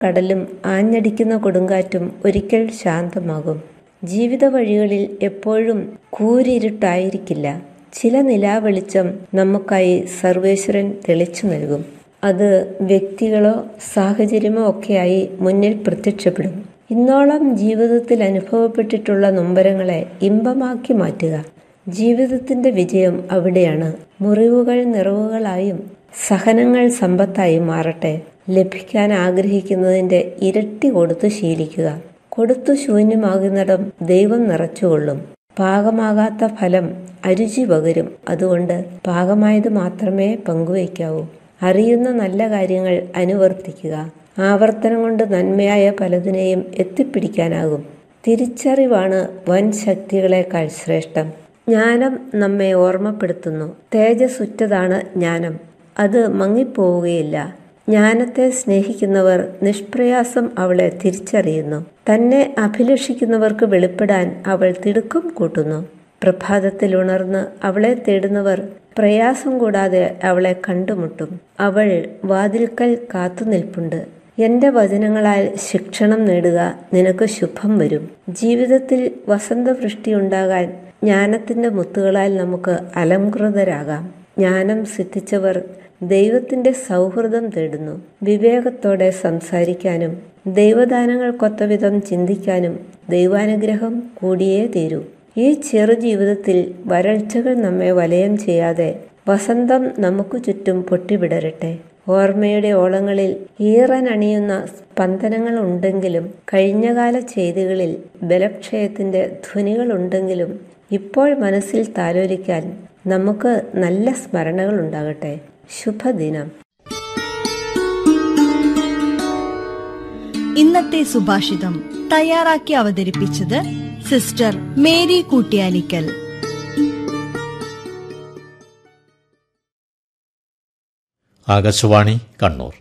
കടലും ആഞ്ഞടിക്കുന്ന കൊടുങ്കാറ്റും ഒരിക്കൽ ശാന്തമാകും ജീവിത വഴികളിൽ എപ്പോഴും കൂരിരുട്ടായിരിക്കില്ല ചില നിലാവെളിച്ചം നമുക്കായി സർവേശ്വരൻ തെളിച്ചു നൽകും അത് വ്യക്തികളോ സാഹചര്യമോ ഒക്കെയായി മുന്നിൽ പ്രത്യക്ഷപ്പെടും ഇന്നോളം ജീവിതത്തിൽ അനുഭവപ്പെട്ടിട്ടുള്ള നൊമ്പരങ്ങളെ ഇമ്പമാക്കി മാറ്റുക ജീവിതത്തിന്റെ വിജയം അവിടെയാണ് മുറിവുകൾ നിറവുകളായും സഹനങ്ങൾ സമ്പത്തായും മാറട്ടെ ലഭിക്കാൻ ആഗ്രഹിക്കുന്നതിന്റെ ഇരട്ടി കൊടുത്തു ശീലിക്കുക കൊടുത്തു ശൂന്യമാകുന്നിടം ദൈവം നിറച്ചുകൊള്ളും പാകമാകാത്ത ഫലം അരുചി പകരും അതുകൊണ്ട് പാകമായത് മാത്രമേ പങ്കുവയ്ക്കാവൂ അറിയുന്ന നല്ല കാര്യങ്ങൾ അനുവർത്തിക്കുക ആവർത്തനം കൊണ്ട് നന്മയായ പലതിനെയും എത്തിപ്പിടിക്കാനാകും തിരിച്ചറിവാണ് വൻ ശക്തികളെക്കാൾ ശ്രേഷ്ഠം ജ്ഞാനം നമ്മെ ഓർമ്മപ്പെടുത്തുന്നു തേജസ്സുറ്റതാണ് ജ്ഞാനം അത് മങ്ങിപ്പോവുകയില്ല ജ്ഞാനത്തെ സ്നേഹിക്കുന്നവർ നിഷ്പ്രയാസം അവളെ തിരിച്ചറിയുന്നു തന്നെ അഭിലഷിക്കുന്നവർക്ക് വെളിപ്പെടാൻ അവൾ തിടുക്കം കൂട്ടുന്നു പ്രഭാതത്തിൽ ഉണർന്ന് അവളെ തേടുന്നവർ പ്രയാസം കൂടാതെ അവളെ കണ്ടുമുട്ടും അവൾ വാതിൽക്കൽ കാത്തുനിൽപ്പുണ്ട് എന്റെ വചനങ്ങളാൽ ശിക്ഷണം നേടുക നിനക്ക് ശുഭം വരും ജീവിതത്തിൽ വസന്തവൃഷ്ടി ഉണ്ടാകാൻ ജ്ഞാനത്തിന്റെ മുത്തുകളാൽ നമുക്ക് അലംകൃതരാകാം ജ്ഞാനം സിദ്ധിച്ചവർ ദൈവത്തിന്റെ സൗഹൃദം തേടുന്നു വിവേകത്തോടെ സംസാരിക്കാനും ദൈവദാനങ്ങൾക്കൊത്തവിധം ചിന്തിക്കാനും ദൈവാനുഗ്രഹം കൂടിയേ തീരൂ ഈ ചെറു ജീവിതത്തിൽ വരൾച്ചകൾ നമ്മെ വലയം ചെയ്യാതെ വസന്തം നമുക്ക് ചുറ്റും പൊട്ടിവിടരട്ടെ ഓർമ്മയുടെ ഓളങ്ങളിൽ ഈറനണിയുന്ന സ്പന്ദനങ്ങൾ ഉണ്ടെങ്കിലും കഴിഞ്ഞകാല ചെയ്തികളിൽ ബലക്ഷയത്തിന്റെ ധ്വനികൾ ഉണ്ടെങ്കിലും ഇപ്പോൾ മനസ്സിൽ താലോലിക്കാൻ നമുക്ക് നല്ല സ്മരണകൾ ഉണ്ടാകട്ടെ ശുഭദിനം ഇന്നത്തെ സുഭാഷിതം തയ്യാറാക്കി അവതരിപ്പിച്ചത് sister Mary Koottiyanikkal Akashvani Kannur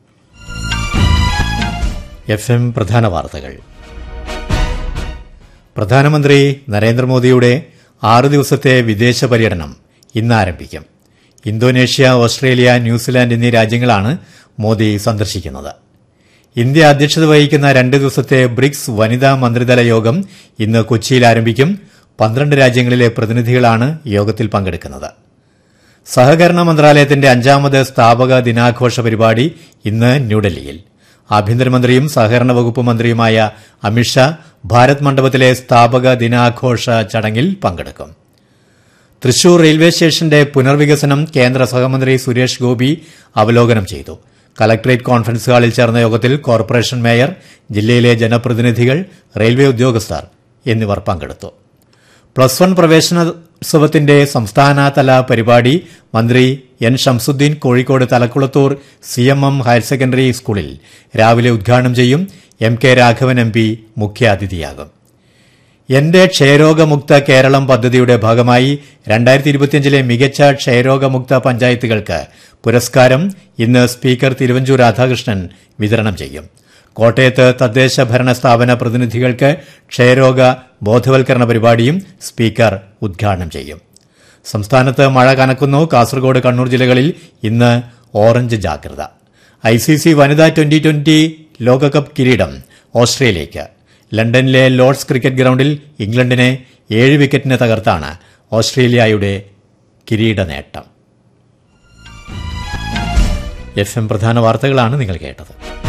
F M പ്രധാന വാർത്തകൾ പ്രധാനമന്ത്രി നരേന്ദ്രമോദിയുടെ ആറു ദിവസത്തെ വിദേശ പര്യടനം ഇന്ന് ആരംഭിക്കും ഇന്തോനേഷ്യ ഓസ്ട്രേലിയ ന്യൂസിലാൻഡ് എന്നീ രാജ്യങ്ങളാണ് മോദി സന്ദർശിക്കുന്നത് ഇന്ത്യ അധ്യക്ഷത വഹിക്കുന്ന രണ്ട് ദിവസത്തെ ബ്രിക്സ് വനിതാ മന്ത്രിതല യോഗം ഇന്ന് കൊച്ചിയിൽ ആരംഭിക്കും പന്ത്രണ്ട് രാജ്യങ്ങളിലെ പ്രതിനിധികളാണ് യോഗത്തിൽ പങ്കെടുക്കുന്നത് സഹകരണ മന്ത്രാലയത്തിന്റെ അഞ്ചാമത് സ്ഥാപക ദിനാഘോഷ പരിപാടി ഇന്ന് ന്യൂഡൽഹിയിൽ ആഭ്യന്തരമന്ത്രിയും സഹകരണ വകുപ്പ് മന്ത്രിയുമായ അമിത്ഷാ ഭാരത് മണ്ഡപത്തിലെ സ്ഥാപക ദിനാഘോഷ ചടങ്ങിൽ പങ്കെടുക്കും തൃശൂർ റെയിൽവേ സ്റ്റേഷന്റെ പുനർവികസനം കേന്ദ്ര സഹമന്ത്രി സുരേഷ് ഗോപി അവലോകനം ചെയ്തു കലക്ടറേറ്റ് കോൺഫറൻസ് ഹാളിൽ ചേർന്ന യോഗത്തിൽ കോർപ്പറേഷൻ മേയർ ജില്ലയിലെ ജനപ്രതിനിധികൾ റെയിൽവേ ഉദ്യോഗസ്ഥർ എന്നിവർ പങ്കെടുത്തു പ്ലസ് വൺ പ്രവേശനോത്സവത്തിന്റെ സംസ്ഥാനതല പരിപാടി മന്ത്രി N Shamsuddin Kozhikode Thalakkulathur C M M higher secondary സ്കൂളിൽ രാവിലെ ഉദ്ഘാടനം ചെയ്യും M K Raghavan M P മുഖ്യാതിഥിയാകും എന്റെ ക്ഷയരോഗമുക്ത കേരളം പദ്ധതിയുടെ ഭാഗമായി രണ്ടായിരത്തി ഇരുപത്തിയഞ്ചിലെ മികച്ച ക്ഷയരോഗമുക്ത പഞ്ചായത്തുകൾക്ക് പുരസ്കാരം ഇന്ന് സ്പീക്കർ തിരുവഞ്ചൂർ രാധാകൃഷ്ണൻ വിതരണം ചെയ്യും കോട്ടയത്ത് തദ്ദേശ ഭരണ സ്ഥാപന പ്രതിനിധികൾക്ക് ക്ഷയരോഗ ബോധവൽക്കരണ പരിപാടിയും സ്പീക്കർ ഉദ്ഘാടനം ചെയ്യും സംസ്ഥാനത്ത് മഴ കനക്കുന്നു കാസർഗോഡ് കണ്ണൂർ ജില്ലകളിൽ ഇന്ന് ഓറഞ്ച് ജാഗ്രത ഐസിസി വനിതാ ട്വന്റി ട്വന്റി ലോകകപ്പ് കിരീടം ഓസ്ട്രേലിയയ്ക്ക് ലണ്ടനിലെ ലോർഡ്സ് ക്രിക്കറ്റ് ഗ്രൌണ്ടിൽ ഇംഗ്ലണ്ടിനെ ഏഴ് വിക്കറ്റിന് തകർത്താണ് ഓസ്ട്രേലിയയുടെ കിരീട നേട്ടം എഫ് എം പ്രധാന വാർത്തകളാണ് നിങ്ങൾ കേട്ടത്